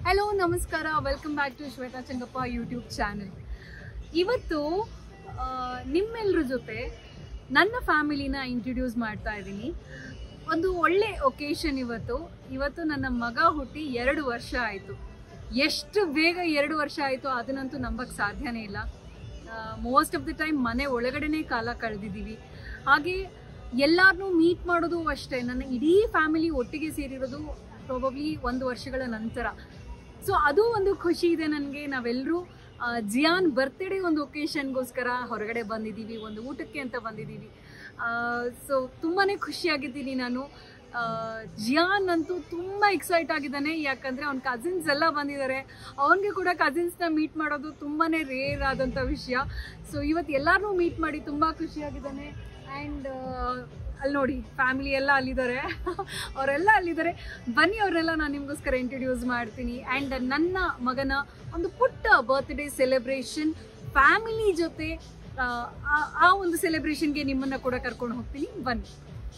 Hello ನಮಸ್ಕಾರ welcome back to Shwetha Changappa YouTube channel ಇವತ್ತು ಆ, ನಿಮ್ಮೆಲ್ರ ಜೊತೆ ನನ್ನ ಫ್ಯಾಮಿಲಿನ ಇಂಟ್ರೊಡ್ಯೂಸ್ ಮಾಡ್ತಾ ಇದ್ದೀನಿ ಒಂದು ಒಳ್ಳೆ ಒಕೇಶನ್ ಇವತ್ತು ಇವತ್ತು ನನ್ನ ಮಗ ಹುಟ್ಟಿ ಎರಡು ವರ್ಷ ಆಯಿತು ಎಷ್ಟು ಬೇಗ ಎರಡು ವರ್ಷ ಆಯಿತು ಅದನ್ನಂತೂ ನಂಬಕ್ಕೆ ಸಾಧ್ಯನೇ ಇಲ್ಲ ಮೋಸ್ಟ್ ಆಫ್ ದ ಟೈಮ್ ಮನೆ ಒಳಗಡೆನೇ ಕಾಲ ಕಳೆದಿದ್ದೀವಿ ಹಾಗೆ ಎಲ್ಲಾರನ್ನೂ ಮೀಟ್ ಮಾಡೋದು ಅಷ್ಟೇ ನನ್ನ ಇಡೀ ಫ್ಯಾಮಿಲಿ ಒಟ್ಟಿಗೆ ಸೇರಿರೋದು ಪ್ರಾಬಬ್ಲಿ ಒಂದು ವರ್ಷಗಳ ನಂತರ ಸೊ ಅದು ಒಂದು ಖುಷಿ ಇದೆ ನನಗೆ ನಾವೆಲ್ಲರೂ ಜಿಯಾನ್ ಬರ್ತ್ಡೇ ಒಂದು ಒಕೇಶನ್ಗೋಸ್ಕರ ಹೊರಗಡೆ ಬಂದಿದ್ದೀವಿ ಒಂದು ಊಟಕ್ಕೆ ಅಂತ ಬಂದಿದ್ದೀವಿ ಸೊ ತುಂಬಾ ಖುಷಿಯಾಗಿದ್ದೀನಿ ನಾನು ಆ, ಜಿಯಾನ್ ಅಂತೂ ತುಂಬ ಎಕ್ಸೈಟ್ ಆಗಿದ್ದಾನೆ ಯಾಕಂದರೆ ಅವ್ನ ಕಸಿನ್ಸ್ ಎಲ್ಲ ಬಂದಿದ್ದಾರೆ ಅವನಿಗೆ ಕೂಡ ಕಸಿನ್ಸ್ನ ಮೀಟ್ ಮಾಡೋದು ತುಂಬಾ ರೇರ್ ಆದಂಥ ವಿಷಯ ಸೊ ಇವತ್ತು ಎಲ್ಲರನ್ನೂ ಮೀಟ್ ಮಾಡಿ ತುಂಬ ಖುಷಿಯಾಗಿದ್ದಾನೆ ಆ್ಯಂಡ್ ಅಲ್ಲಿ ನೋಡಿ ಫ್ಯಾಮಿಲಿ ಎಲ್ಲ ಅಲ್ಲಿದ್ದಾರೆ ಅವರೆಲ್ಲ ಅಲ್ಲಿದ್ದಾರೆ ಬನ್ನಿ ಅವರೆಲ್ಲ ನಾನು ನಿಮಗೋಸ್ಕರ ಇಂಟ್ರೊಡ್ಯೂಸ್ ಮಾಡ್ತೀನಿ ಆ್ಯಂಡ್ ನನ್ನ ಮಗನ ಒಂದು ಪುಟ್ಟ ಬರ್ತ್ಡೇ ಸೆಲೆಬ್ರೇಷನ್ ಫ್ಯಾಮಿಲಿ ಜೊತೆ ಆ, ಆ- ಆ ಒಂದು ಸೆಲೆಬ್ರೇಷನ್ಗೆ ನಿಮ್ಮನ್ನು ಕೂಡ ಕರ್ಕೊಂಡು ಹೋಗ್ತೀನಿ ಬನ್ನಿ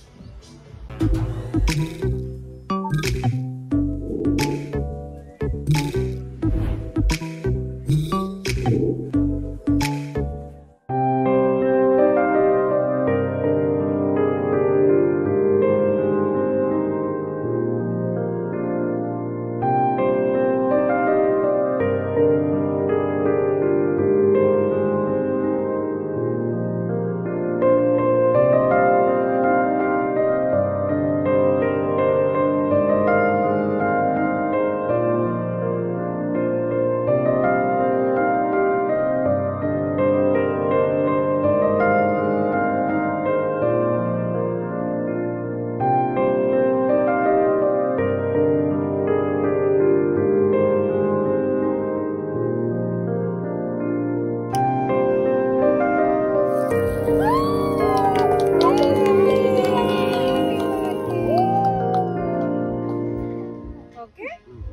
ಓಕೆ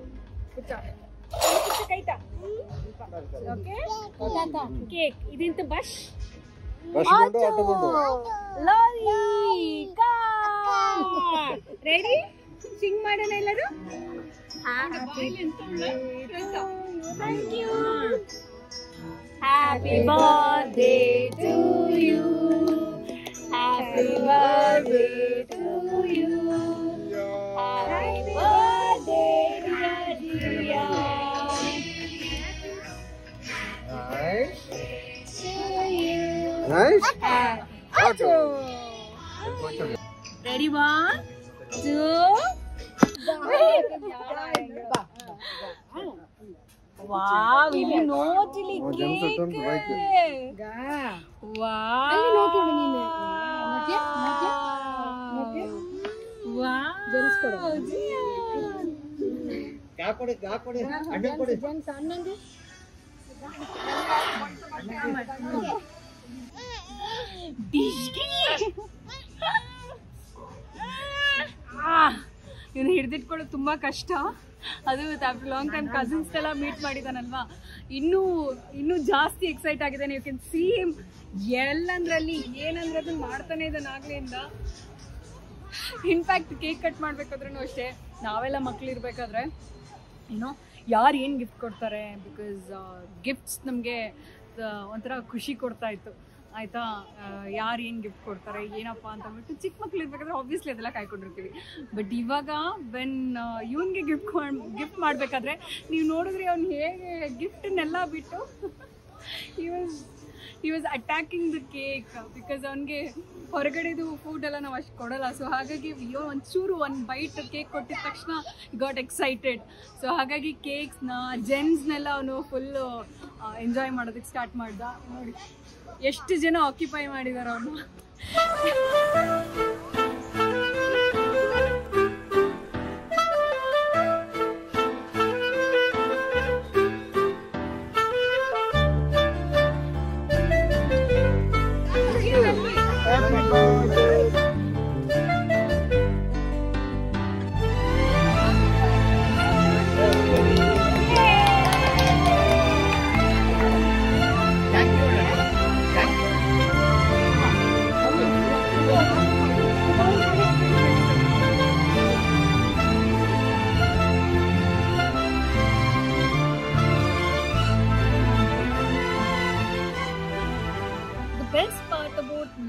ಓಕೆ ಕೇಕ್ ಇದಿಂತ ಬಶ್ ಬಸ್ಕೊಂಡು ಆಟೋ ಬಂದು ಲಾರಿ ರೆಡಿ ಸಿಂಗ್ ಮಾಡೋಣ ಎಲ್ಲರೂ thank you happy birthday to you happy birthday to you happy birthday nice auto Ready, one, two. Wow, ಇಲ್ಲಿ ನೋಟಿಲಿ ಓ, ಜಂಪ್ಸೆಟ್ ಉಂಟು, bike. ಕಾಕೊಡಿ ಕಾಕೊಡಿ ಅಣ್ಣ ಕೊಡಿ ಇವನು ಹಿಡಿದಿಟ್ಕೊಳ್ಳೋದು ತುಂಬ ಕಷ್ಟ ಅದು ಆಫ್ಟರ್ ಲಾಂಗ್ ಟೈಮ್ ಕಸಿನ್ಸ್ ಎಲ್ಲ ಮೀಟ್ ಮಾಡಿದಾನಲ್ವಾ ಇನ್ನೂ ಇನ್ನೂ ಜಾಸ್ತಿ ಎಕ್ಸೈಟ್ ಆಗಿದ್ದಾನೆ ಯು ಕ್ಯಾನ್ ಸಿ ಹಿಮ್ ಎಲ್ಲಂದ್ರಲ್ಲಿ ಏನಂದ್ರೆ ಅದನ್ನ ಮಾಡ್ತಾನೆ ಇದ್ದಾನೆ ಆಗ್ಲಿಂದ ಇನ್ಫ್ಯಾಕ್ಟ್ ಕೇಕ್ ಕಟ್ ಮಾಡ್ಬೇಕಾದ್ರೂ ಅಷ್ಟೇ ನಾವೆಲ್ಲ ಮಕ್ಳು ಇರಬೇಕಾದ್ರೆ ಏನೋ ಯಾರು ಏನು ಗಿಫ್ಟ್ ಕೊಡ್ತಾರೆ ಬಿಕಾಸ್ ಗಿಫ್ಟ್ಸ್ ನಮಗೆ ಒಂಥರ ಖುಷಿ ಕೊಡ್ತಾ ಇತ್ತು ಆಯಿತಾ ಯಾರು ಏನು ಗಿಫ್ಟ್ ಕೊಡ್ತಾರೆ ಏನಪ್ಪ ಅಂತ ಅಂದ್ಬಿಟ್ಟು ಚಿಕ್ಕ ಮಕ್ಳು ಇರ್ಬೇಕಾದ್ರೆ ಆಬ್ವಿಯಸ್ಲಿ ಅದೆಲ್ಲ ಕಾಯ್ಕೊಂಡಿರ್ತೀವಿ ಬಟ್ ಇವಾಗ ವೆನ್ ಇವನಿಗೆ ಗಿಫ್ಟ್ ಗಿಫ್ಟ್ ಮಾಡಬೇಕಾದ್ರೆ ನೀವು ನೋಡಿದ್ರೆ ಅವ್ನು ಹೇಗೆ ಗಿಫ್ಟನ್ನೆಲ್ಲ ಬಿಟ್ಟು he was he was attacking the cake because ಅವನಿಗೆ ಹೊರಗಡೆದು ಫುಡ್ ಎಲ್ಲ ನಾವು ಅಷ್ಟು ಕೊಡಲ್ಲ ಸೊ ಹಾಗಾಗಿ ಅಯ್ಯೋ ಒಂಚೂರು ಒಂದು ಬೈಟ್ ಕೇಕ್ ಕೊಟ್ಟಿದ ತಕ್ಷಣ ಗಾಟ್ ಎಕ್ಸೈಟೆಡ್ ಸೊ ಹಾಗಾಗಿ ಕೇಕ್ಸ್ನ ಜೆನ್ಸ್ನೆಲ್ಲ ಅವನು ಫುಲ್ಲು ಎಂಜಾಯ್ ಮಾಡೋದಕ್ಕೆ ಸ್ಟಾರ್ಟ್ ಮಾಡ್ದ ನೋಡಿ ಎಷ್ಟು ಜನ ಆಕ್ಯುಪೈ ಮಾಡಿದ್ದಾರೆ ಅವನು Thank you.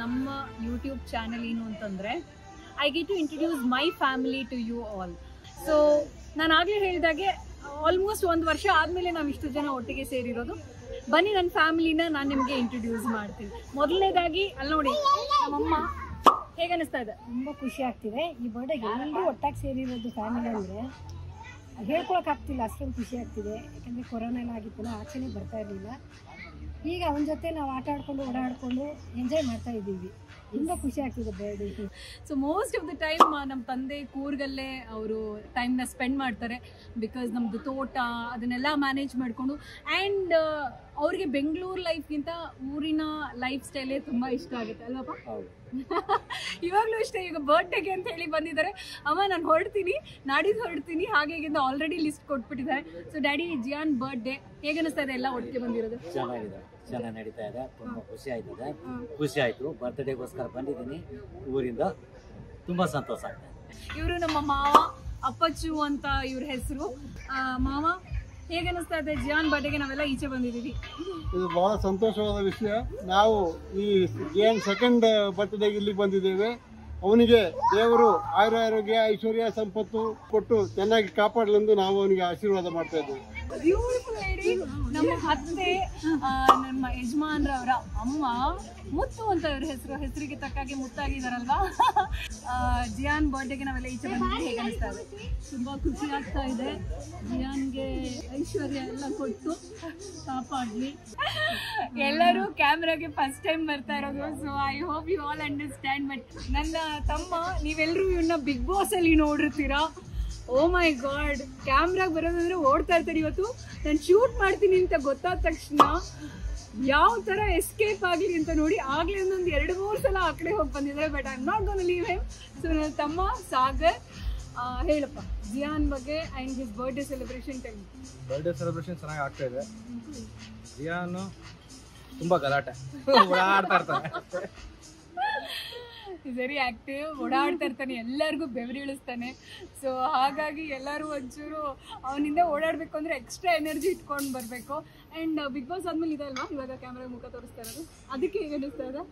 ನಮ್ಮ ಯೂಟ್ಯೂಬ್ ಚಾನಲ್ ಏನು ಅಂತಂದರೆ I get to introduce my family to you all so ನಾನು ಆಗಲೇ ಹೇಳಿದಾಗೆ ಆಲ್ಮೋಸ್ಟ್ ಒಂದು ವರ್ಷ ಆದಮೇಲೆ ನಾವು ಇಷ್ಟು ಜನ ಒಟ್ಟಿಗೆ ಸೇರಿರೋದು ಬನ್ನಿ ನನ್ನ ಫ್ಯಾಮಿಲಿನ ನಾನು ನಿಮಗೆ ಇಂಟ್ರೊಡ್ಯೂಸ್ ಮಾಡ್ತೀನಿ ಮೊದಲನೇದಾಗಿ ಅಲ್ಲಿ ನೋಡಿ ನಮ್ಮಮ್ಮ ಹೇಗೆ ಅನಿಸ್ತಾ ಇದೆ ತುಂಬ ಖುಷಿ ಆಗ್ತಿದೆ ಈ ಬರ್ಡೇಗೆ ಎಲ್ಲರೂ ಒಟ್ಟಾಗಿ ಸೇರಿರೋದು ಫ್ಯಾಮಿಲಿ ಅಂದರೆ ಹೇಳ್ಕೊಳಕ್ ಆಗ್ತಿಲ್ಲ ಅಷ್ಟೊಂದು ಖುಷಿ ಆಗ್ತಿದೆ ಯಾಕಂದರೆ ಕೊರೋನಾ ಎಲ್ಲ ಆಗಿತ್ತಲ್ಲ ಆಚೆನೇ ಬರ್ತಾ ಇರಲಿಲ್ಲ ಈಗ ಅವನ ಜೊತೆ ನಾವು ಆಟ ಆಡ್ಕೊಂಡು ಓಡಾಡ್ಕೊಂಡು ಎಂಜಾಯ್ ಮಾಡ್ತಾ ಇದ್ದೀವಿ ತುಂಬ ಖುಷಿ ಆಗ್ತಿದೆ birthday so most of the time ನಮ್ಮ ತಂದೆ ಕೂರ್ಗಲ್ಲೇ ಅವರು ಟೈಮ್ನ ಸ್ಪೆಂಡ್ ಮಾಡ್ತಾರೆ ಬಿಕಾಸ್ ನಮ್ಮದು ತೋಟ ಅದನ್ನೆಲ್ಲ ಮ್ಯಾನೇಜ್ ಮಾಡಿಕೊಂಡು ಆ್ಯಂಡ್ ಅವ್ರಿಗೆ ಬೆಂಗಳೂರು ಲೈಫ್ಗಿಂತ ಊರಿನ ಲೈಫ್ ಸ್ಟೈಲೇ ತುಂಬ ಇಷ್ಟ ಆಗುತ್ತೆ ಅಲ್ವಪ್ಪ ಹೌದು ಇವಾಗಲೂ ಇಷ್ಟೇ ಈಗ ಬರ್ಡೇಗೆ ಅಂತ ಹೇಳಿ ಬಂದಿದ್ದಾರೆ ಅಮ್ಮ ನಾನು ಹೊರಡ್ತೀನಿ ನಾಡಿದ್ದು ಹೊರಡ್ತೀನಿ ಹಾಗೆ ಹೀಗಿಂದ ಆಲ್ರೆಡಿ ಲಿಸ್ಟ್ ಕೊಟ್ಬಿಟ್ಟಿದ್ದಾರೆ ಸೊ ಡ್ಯಾಡಿ ಜಿಯಾನ್ ಬರ್ಡೇ ಹೇಗೆ ಅನಿಸ್ತಾ ಇದೆ ಎಲ್ಲ ಒಟ್ಟಿಗೆ ಬಂದಿರೋದು ಚೆನ್ನಾಗಿದೆ ಚೆನ್ನಾಗಿ ನಡೀತಾ ಇದೆ ತುಂಬ ಖುಷಿ ಆಯ್ತದೆ ಖುಷಿ ಆಯಿತು ಬರ್ತ್ಡೇಗೋಸ್ಕರ ಬಂದಿದ್ದೀನಿ ಊರಿಂದ ತುಂಬ ಸಂತೋಷ ಆಗ್ತದೆ ಇವರು ನಮ್ಮ ಮಾವ ಅಪ್ಪಚ್ಚು ಅಂತ ಇವ್ರ ಹೆಸರು ಮಾವ ಹೇಗೆ ಅನಿಸ್ತಾ ಇದೆ ಜಿಯಾನ್ ಬರ್ಡೇಗೆ ನಾವೆಲ್ಲ ಈಚೆ ಬಂದಿದ್ದೀವಿ ಇದು ಬಹಳ ಸಂತೋಷವಾದ ವಿಷಯ ನಾವು ಈ ಏನ್ ಸೆಕೆಂಡ್ ಬರ್ತ್ಡೇಗೆ ಇಲ್ಲಿಗೆ ಬಂದಿದ್ದೇವೆ ಅವನಿಗೆ ದೇವರು ಆಯುರ ಆರೋಗ್ಯ ಐಶ್ವರ್ಯ ಸಂಪತ್ತು ಕೊಟ್ಟು ಚೆನ್ನಾಗಿ ಕಾಪಾಡಲೆಂದು ನಾವು ಅವನಿಗೆ ಆಶೀರ್ವಾದ ಮಾಡ್ತಾ ಇದ್ದೇವೆ ಬ್ಯೂಟಿಫುಲ್ ಲೇಡಿ ನಮ್ಮ ಅತ್ತೆ ಆ, ನಮ್ಮ ಯಜಮಾನ್ರವರ ಅಮ್ಮ ಮುತ್ತು ಅಂತ ಇವ್ರ ಹೆಸರು ಹೆಸರಿಗೆ ತಕ್ಕಾಗೆ ಮುತ್ತಾಗಿದಾರಲ್ವಾ ಆ, ಜಿಯಾನ್ ಬರ್ಡೇಗೆ ನಾವೆಲ್ಲ ಈಚೆ ಬಂದಿದ್ದೀವಿ ಹೇಗೆ ಅನಿಸ್ತಾ ಇದೆ ತುಂಬ ಖುಷಿ ಆಗ್ತಾ ಇದೆ ಜಿಯಾನ್ಗೆ ಐಶ್ವರ್ಯ ಎಲ್ಲ ಕೊಟ್ಟು ಕಾಪಾಡಲಿ ಎಲ್ಲರೂ ಕ್ಯಾಮ್ರಾಗೆ ಫಸ್ಟ್ ಟೈಮ್ ಬರ್ತಾ ಇರೋದು so I hope you all understand but ನನ್ನ ತಮ್ಮ ನೀವೆಲ್ಲರೂ ಇವನ್ನ ಬಿಗ್ ಬಾಸ್ ಅಲ್ಲಿ ನೋಡಿರ್ತೀರಾ ಓ ಮೈ ಗಾಡ್ ಕ್ಯಾಮ್ರಾಗ ಬರೋದಂದ್ರೆ ಓಡ್ತಾ ಇರ್ತಾರೆ ಇವತ್ತು ನಾನು ಶೂಟ್ ಮಾಡ್ತೀನಿ ಅಂತ ಗೊತ್ತಾದ ತಕ್ಷಣ ಯಾವ ತರ ಎಸ್ಕೇಪ್ ಆಗಲಿ ಅಂತ ನೋಡಿ ಆಗ್ಲೇ ಒಂದೊಂದು ಎರಡು ಮೂರು ಸಲ ಆ ಕಡೆ ಹೋಗಿ ಬಂದಿದ್ದಾರೆ but I am not gonna leave him so ನನ್ನ ತಮ್ಮ ಸಾಗರ್ ಆ, ಹೇಳಪ್ಪ ಜಿಯಾನ್ ಬಗ್ಗೆ and his birthday celebration time birthday celebration ಚೆನ್ನಾಗಿ ಆಗ್ತಾ ಇದೆ ರಿಯಾನು ತುಂಬಾ ಗಲಾಟೆ ಓಡಾಡ್ತಾ ಇರ್ತಾನೆ ವೆರಿ ಆಕ್ಟಿವ್ ಓಡಾಡ್ತಾ ಇರ್ತಾನೆ ಎಲ್ಲರಿಗೂ ಬೆವರಿ ಇಳಿಸ್ತಾನೆ ಸೊ ಹಾಗಾಗಿ ಎಲ್ಲರೂ ಒಂಚೂರು ಅವನಿಂದ ಓಡಾಡಬೇಕು ಅಂದರೆ ಎಕ್ಸ್ಟ್ರಾ ಎನರ್ಜಿ ಇಟ್ಕೊಂಡು ಬರಬೇಕು ಆ್ಯಂಡ್ ಬಿಗ್ ಬಾಸ್ ಆದ್ಮೇಲೆ ಇದೆ ಅಲ್ವಾ ಇವಾಗ ಕ್ಯಾಮ್ರಾ ಮುಖ ತೋರಿಸ್ತಾ ಇರೋದು ಅದಕ್ಕೆ ಹೇಗೆ ಅನಿಸ್ತಾ ಇದೆ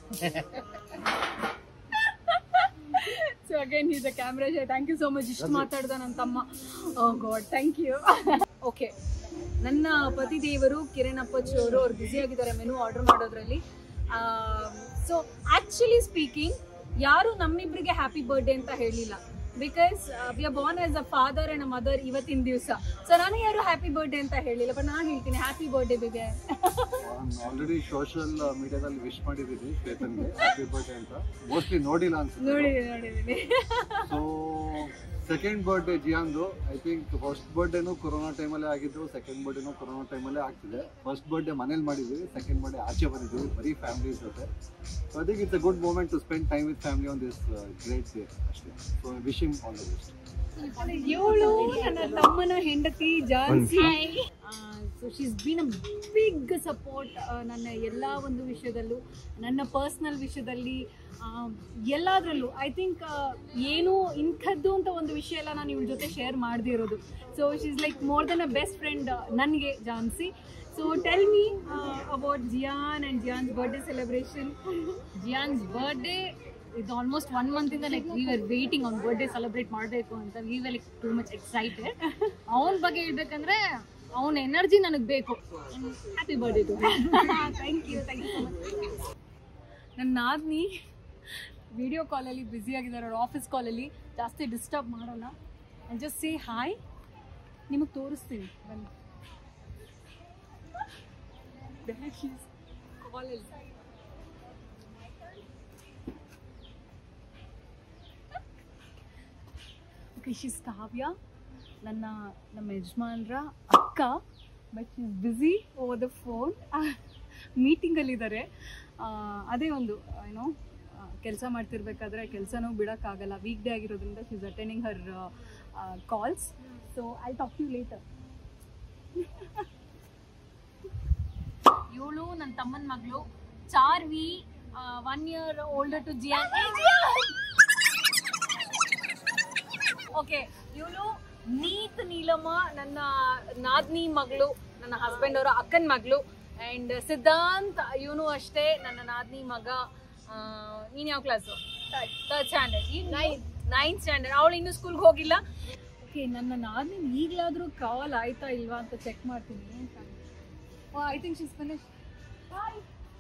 so again is a camera thank you so much ಇಷ್ಟು ಮಾತಾಡ್ದ ನನ್ನ ತಮ್ಮ oh god thank you okay ನನ್ನ ಪತಿ ದೇವರು ಕಿರಣ್ ಅಪ್ಪಚ್ಚಿ ಅವರು ಅವ್ರು ಬ್ಯುಸಿ ಆಗಿದ್ದಾರೆ ಮೆನು ಆರ್ಡರ್ ಮಾಡೋದ್ರಲ್ಲಿ ಸೊ ಆಕ್ಚುಲಿ ಸ್ಪೀಕಿಂಗ್ ಯಾರು ನಮ್ಮಿಬ್ಬರಿಗೆ ಹ್ಯಾಪಿ ಬರ್ಡೇ ಅಂತ ಹೇಳಿಲ್ಲ because we are born as a father and a mother ಇವತ್ತಿನ ದಿವಸ ಸೊ ನಾನು ಯಾರು ಹ್ಯಾಪಿ ಬರ್ಡೇ ಅಂತ ಹೇಳಿಲ್ಲ ಬಟ್ ನಾನು ಹೇಳ್ತೀನಿ happy birthday baby already social ಮೀಡಿಯಾದಲ್ಲಿ ವಿಶ್ ಮಾಡಿದ್ದೀನಿ ಚೇತನ್ಗೆ ಹ್ಯಾಪಿ ಬರ್ಡೇ ಅಂತ ಮೋಸ್ಟ್ಲಿ ನೋಡಿಲ್ಲ ಅನ್ಸುತ್ತೆ ನೋಡಿದ್ದೀನಿ ನೋಡಿದ್ದೀನಿ ಸೊ ಸೆಕೆಂಡ್ ಬರ್ಡೇ ಜಿಯಾನ್ದು ಐ ಥಿಂಕ್ ಫಸ್ಟ್ ಬರ್ಡೇನು ಕೊರೋನಾ ಟೈಮಲ್ಲೇ ಆಗಿದ್ದು ಸೆಕೆಂಡ್ ಬರ್ಡೇನು ಕೊರೋನಾ ಟೈಮಲ್ಲೇ ಆಗ್ತಿದೆ ಫಸ್ಟ್ ಬರ್ಡೇ ಮನೇಲಿ ಮಾಡಿದ್ದೀವಿ ಸೆಕೆಂಡ್ ಬರ್ಡೇ ಆಚೆ ಬಂದಿದ್ದೀವಿ ಬರೀ ಫ್ಯಾಮಿಲಿ ಜೊತೆ so I think it's a good moment to spend time with family on this great day ಅಷ್ಟೇ so wishing all the best ಇವಳು ನನ್ನ ತಮ್ಮನ ಹೆಂಡತಿ Jhansi so she's been a big support ನನ್ನ ಎಲ್ಲ ಒಂದು ವಿಷಯದಲ್ಲೂ ನನ್ನ ಪರ್ಸ್ನಲ್ ವಿಷಯದಲ್ಲಿ ಆ, ಎಲ್ಲದರಲ್ಲೂ ಐ ಥಿಂಕ್ ಏನು ಇಂಥದ್ದು ಅಂತ ಒಂದು ವಿಷಯ ಎಲ್ಲ ನಾನು ಇವಳ ಜೊತೆ ಶೇರ್ ಮಾಡದೇ ಇರೋದು so she's like more than a best friend ನನಗೆ Jhansi so tell me about Jian and Jian's birthday celebration Jian's birthday ಇದು ಆಲ್ಮೋಸ್ಟ್ ಒನ್ ಮಂತಿಂದ ಲೈಕ್ ವಿ ಆರ್ ವೇಟಿಂಗ್ ಅವ್ನ ಬರ್ಡೇ ಸೆಲೆಬ್ರೇಟ್ ಮಾಡಬೇಕು ಅಂತ we were like too much excited ಅವನ ಬಗ್ಗೆ ಹೇಳ್ಬೇಕಂದ್ರೆ ಅವನ ಎನರ್ಜಿ ನನಗೆ ಬೇಕು happy birthday to thank you thank you so much ನನ್ನ ನಾದ್ನಿ ವಿಡಿಯೋ ಕಾಲಲ್ಲಿ ಬ್ಯುಸಿ ಆಗಿದ್ದಾರೆ ಅವ್ರ ಆಫೀಸ್ ಕಾಲಲ್ಲಿ ಜಾಸ್ತಿ ಡಿಸ್ಟರ್ಬ್ ಮಾಡೋಣ ಐ ಜಸ್ಟ್ ಸೇ ಹಾಯ್ ನಿಮಗೆ ತೋರಿಸ್ತೀನಿ ಬನ್ನಿ ಕಾಲಲ್ಲಿ ಓಕೆ ಶಿಸ್ ಕಾವ್ಯ ನನ್ನ ನಮ್ಮ ಯಜಮಾನ್ರ ಅಕ್ಕ but she's busy over the phone ಮೀಟಿಂಗಲ್ಲಿದ್ದಾರೆ ಅದೇ ಒಂದು ಏನೋ ಕೆಲಸ ಮಾಡ್ತಿರ್ಬೇಕಾದ್ರೆ ಕೆಲಸನೂ ಬಿಡೋಕ್ಕಾಗಲ್ಲ ವೀಕ್ ಡೇ ಆಗಿರೋದ್ರಿಂದ she's attending her calls so I talk you later ಇವಳು ನನ್ನ ತಮ್ಮನ ಮಗಳು Charvi one year older to Jian okay ಇವಳು ನೀತ್ ನೀಲಮ್ಮ ನನ್ನ ನಾದ್ನಿ ಮಗಳು ನನ್ನ ಹಸ್ಬೆಂಡ್ ಅವರ ಅಕ್ಕನ ಮಗಳು ಆ್ಯಂಡ್ ಸಿದ್ಧಾಂತ್ ಇವನು ಅಷ್ಟೇ ನನ್ನ ನಾದ್ನಿ ಮಗ ನೀನು ಯಾವ ಕ್ಲಾಸು ಥರ್ಡ್ ಸ್ಟ್ಯಾಂಡರ್ಡ್ ಈಗ ನೈನ್ತ್ ಸ್ಟ್ಯಾಂಡರ್ಡ್ ಅವಳು ಇನ್ನೂ ಸ್ಕೂಲ್ಗೆ ಹೋಗಿಲ್ಲ ಓಕೆ ನನ್ನ ಆದ್ಮೇಲೆ ಈಗಲಾದರೂ ಕಾಲ್ ಆಯ್ತಾ ಇಲ್ವಾ ಅಂತ ಚೆಕ್ ಮಾಡ್ತೀನಿ I think she's finish hi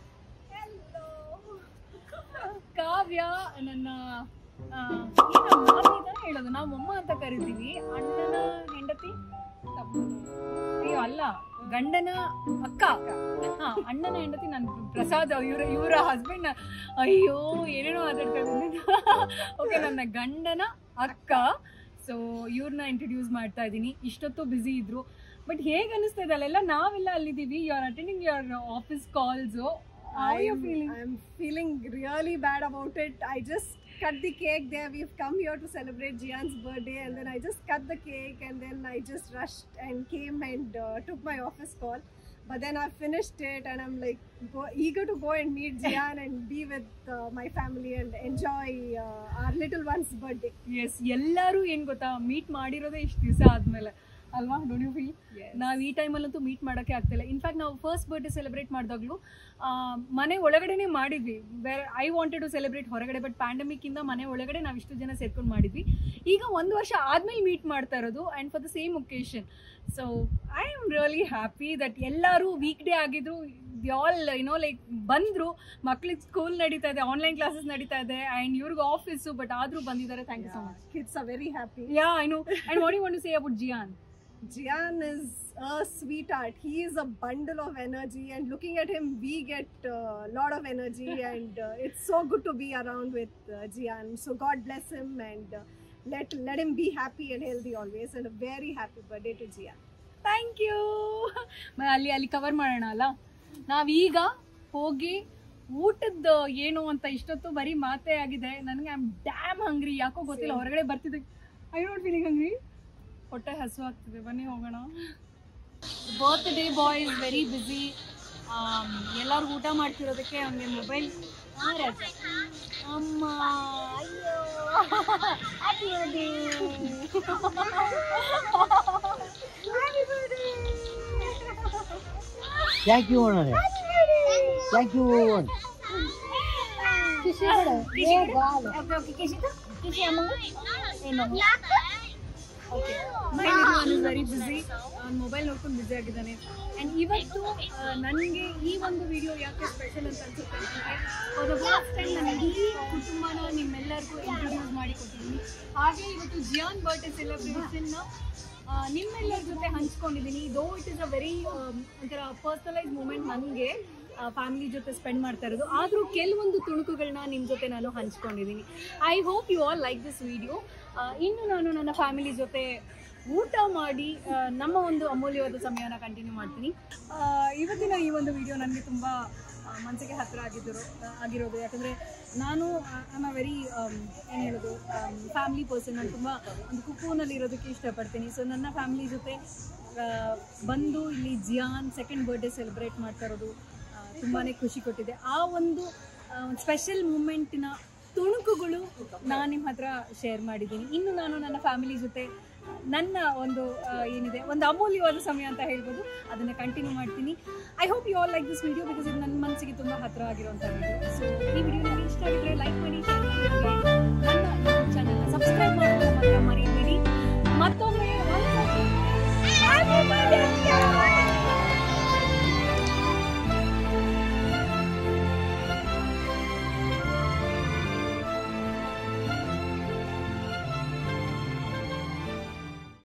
Kavya ನನ್ನ ಆ, ಏನಮ್ಮ ಇದನ್ನ ಹೇಳೋದು ನಾವು ಅಮ್ಮ ಅಂತ ಕರಿತೀವಿ ಅಣ್ಣನ ಹೆಂಡತಿ ತಮ್ಮನು. ಅಯ್ಯೋ ಅಲ್ಲ ಗಂಡನ ಅಕ್ಕ ಹಾ ಅಣ್ಣನ ಹೆಂಡತಿ ನನ್ನ ಪ್ರಸಾದ್ ಇವ್ರ ಇವರ ಹಸ್ಬೆಂಡ್ ಅಯ್ಯೋ ಏನೇನೋ ಮಾತಾಡ್ತಾ ಇದ್ದೀನಿ ಓಕೆ ನನ್ನ ಗಂಡನ ಅಕ್ಕ ಸೊ ಇವ್ರನ್ನ ಇಂಟ್ರೊಡ್ಯೂಸ್ ಮಾಡ್ತಾ ಇದ್ದೀನಿ ಇಷ್ಟೊತ್ತು ಬ್ಯುಸಿ ಇದ್ರು ಬಟ್ ಹೇಗೆ ಅನಿಸ್ತಾ ಇದೆ ಅಲ್ಲೆಲ್ಲ ನಾವೆಲ್ಲ ಅಲ್ಲಿದ್ದೀವಿ you are attending your office calls I'm, I'm feeling really bad about it. I just cut the cake there. We've come here to celebrate Jian's birthday, and then I just cut the cake, and then I just rushed and came and uh, took my office call. But then I finished it, and I'm like go, eager to go and meet Jian and be with uh, my family and enjoy uh, our little one's birthday. Yes ಎಲ್ಲರೂ ಏನು ಗೊತ್ತಾ meet ಮಾಡಿರೋದೇ ಇಷ್ಟು ದಿವಸ ಆದಮೇಲೆ ಅಲ್ವಾ don't you feel ನಾವು ಈ ಟೈಮಲ್ಲಂತೂ meet ಮಾಡೋಕ್ಕೆ ಆಗ್ತಿಲ್ಲ ಇನ್ಫ್ಯಾಕ್ಟ್ ನಾವು ಫಸ್ಟ್ ಬರ್ಡೇ ಸೆಲೆಬ್ರೇಟ್ ಮಾಡಿದಾಗಲೂ ಮನೆ ಒಳಗಡೆನೇ ಮಾಡಿದ್ವಿ ಬೇರೆ ಐ ವಾಂಟೆಡ್ ಟು ಸೆಲೆಬ್ರೇಟ್ ಹೊರಗಡೆ ಬಟ್ ಪ್ಯಾಂಡಮಿಕ್ಕಿಂದ ಮನೆ ಒಳಗಡೆ ನಾವು ಇಷ್ಟು ಜನ ಸೇರ್ಕೊಂಡು ಮಾಡಿದ್ವಿ ಈಗ ಒಂದು ವರ್ಷ ಆದ್ಮೇಲೆ ಮೀಟ್ ಮಾಡ್ತಾ ಇರೋದು and for the same occasion so I am really happy that ಎಲ್ಲರೂ ವೀಕ್ ಡೇ ಆಗಿದ್ರು ಆಲ್ ಯುನೋ ಲೈಕ್ ಬಂದರು ಮಕ್ಳಿಗೆ ಸ್ಕೂಲ್ ನಡೀತಾ ಇದೆ ಆನ್ಲೈನ್ ಕ್ಲಾಸಸ್ ನಡೀತಾ ಇದೆ ಆ್ಯಂಡ್ ಇವ್ರಿಗೆ ಆಫೀಸು ಬಟ್ ಆದರೂ ಬಂದಿದ್ದಾರೆ thank you so much Kids are very happy. Ya I know and what you want to say about Jian Jian is a sweetheart. He is a bundle of energy, and looking at him, we get a lot of energy, and uh, it's so good to be around with uh, Jian. So God bless him, and uh, let let him be happy and healthy always, and a very happy birthday to Jian. Thank you ಅಲ್ಲಿ ಅಲ್ಲಿ cover ಮಾಡೋಣ ಅಲ್ಲ ನಾವೀಗ ಹೋಗಿ ಊಟದ ಏನು ಅಂತ ಇಷ್ಟೊತ್ತು ಬರೀ ಮಾತೇ ಆಗಿದೆ ನನಗೆ ಐ ಆಮ್ ಡ್ಯಾಮ್ ಹಂಗ್ರಿ ಯಾಕೋ ಗೊತ್ತಿಲ್ಲ ಹೊರಗಡೆ ಬರ್ತಿದ್ದೆ ಐ ಡೋಂಟ್ ಫೀಲಿಂಗ್ ಹಂಗ್ರಿ ಹೊಟ್ಟೆ ಹಸು ಆಗ್ತಿದೆ ಬನ್ನಿ ಹೋಗೋಣ birthday boy is very busy ಎಲ್ಲರೂ ಊಟ ಮಾಡ್ತಿರೋದಕ್ಕೆ ಅವನಿಗೆ ಮೊಬೈಲ್ ಅಮ್ಮ ಅಯ್ಯೋ ಥ್ಯಾಂಕ್ ಯು ಅಣ್ಣ ಥ್ಯಾಂಕ್ ಯು ವೆರಿ ಬ್ಯುಸಿ ಅವ್ನು ಮೊಬೈಲ್ ನೋಡ್ಕೊಂಡು ಬ್ಯುಸಿ ಆಗಿದ್ದಾನೆ ಆ್ಯಂಡ್ ಇವತ್ತು ನನಗೆ ಈ ಒಂದು ವಿಡಿಯೋ ಯಾಕೆ ಸ್ಪೆಷಲ್ ಅಂತ ಅನ್ಸುತ್ತೆ ಅಂತಂದರೆ ಫಾರ್ ದ ಫಸ್ಟ್ ಟೈಮ್ ನಾನು ಇಡೀ ಕುಟುಂಬನ ನಿಮ್ಮೆಲ್ಲರಿಗೂ ಇಂಟ್ರೊಡ್ಯೂಸ್ ಮಾಡಿ ಕೊಟ್ಟಿದ್ದೀನಿ ಹಾಗೆ ಇವತ್ತು ಜಿಯಾನ್ ಬರ್ಡೇ ಸೆಲೆಬ್ರೇಷನ್ನ ನಿಮ್ಮೆಲ್ಲರ ಜೊತೆ ಹಂಚ್ಕೊಂಡಿದ್ದೀನಿ though it is a very ಒಂಥರ ಪರ್ಸನಲೈಸ್ ಮೂಮೆಂಟ್ ನನಗೆ ಫ್ಯಾಮಿಲಿ ಜೊತೆ ಸ್ಪೆಂಡ್ ಮಾಡ್ತಾ ಇರೋದು ಆದರೂ ಕೆಲವೊಂದು ತುಣುಕುಗಳನ್ನ ನಿಮ್ಮ ಜೊತೆ ನಾನು ಹಂಚ್ಕೊಂಡಿದ್ದೀನಿ I hope you all like this video ಇನ್ನು ನಾನು ನನ್ನ ಫ್ಯಾಮಿಲಿ ಜೊತೆ ಊಟ ಮಾಡಿ ಆ, ನಮ್ಮ ಒಂದು ಅಮೂಲ್ಯವಾದ ಸಮಯನ ಕಂಟಿನ್ಯೂ ಮಾಡ್ತೀನಿ ಆ, ಇವತ್ತಿನ ಈ ಒಂದು ವಿಡಿಯೋ ನನಗೆ ತುಂಬ ಮನಸ್ಸಿಗೆ ಹತ್ತಿರ ಆಗಿದ್ದರು ಆಗಿರೋದು ಯಾಕಂದರೆ ನಾನು ಐಮ್ ಅ ವೆರಿ ಏನು ಹೇಳೋದು ಫ್ಯಾಮಿಲಿ ಪರ್ಸನ್ ನಾನು ತುಂಬ ಒಂದು ಕುಕ್ಕೂನಲ್ಲಿ ಇರೋದಕ್ಕೆ ಇಷ್ಟಪಡ್ತೀನಿ ಸೊ ನನ್ನ ಫ್ಯಾಮಿಲಿ ಜೊತೆ ಆ, ಬಂದು ಇಲ್ಲಿ ಜಿಯಾನ್ ಸೆಕೆಂಡ್ ಬರ್ಡೇ ಸೆಲೆಬ್ರೇಟ್ ಮಾಡ್ತಾ ಇರೋದು ತುಂಬಾ ಖುಷಿ ಕೊಟ್ಟಿದೆ ಆ ಒಂದು ಸ್ಪೆಷಲ್ ಮೂಮೆಂಟಿನ ತುಣುಕುಗಳು ನಾನು ನಿಮ್ಮ ಹತ್ರ ಶೇರ್ ಮಾಡಿದ್ದೀನಿ ಇನ್ನು ನಾನು ನನ್ನ ಫ್ಯಾಮಿಲಿ ಜೊತೆ ನನ್ನ ಒಂದು ಆ, ಏನಿದೆ ಒಂದು ಅಮೂಲ್ಯವಾದ ಸಮಯ ಅಂತ ಹೇಳ್ಬೋದು ಅದನ್ನು ಕಂಟಿನ್ಯೂ ಮಾಡ್ತೀನಿ I hope you all like this video because ಇದು ನನ್ನ ಮನಸ್ಸಿಗೆ ತುಂಬ ಹತ್ತಿರ ಆಗಿರುವಂಥ ವಿಡಿಯೋ ಸೊ ಈ ವಿಡಿಯೋ ನಿಮಗೆ ಇಷ್ಟ ಆಗಿದ್ರೆ ಲೈಕ್ ಮಾಡಿ ಶೇರ್ ಮಾಡಿ ಹಾಗೆ ನನ್ನ ಚಾನಲ್ನ ಸಬ್ಸ್ಕ್ರೈಬ್ ಮಾಡೋದನ್ನ ಮಾತ್ರ ಮರೆಯಬೇಡಿ ಮತ್ತೊಮ್ಮೆ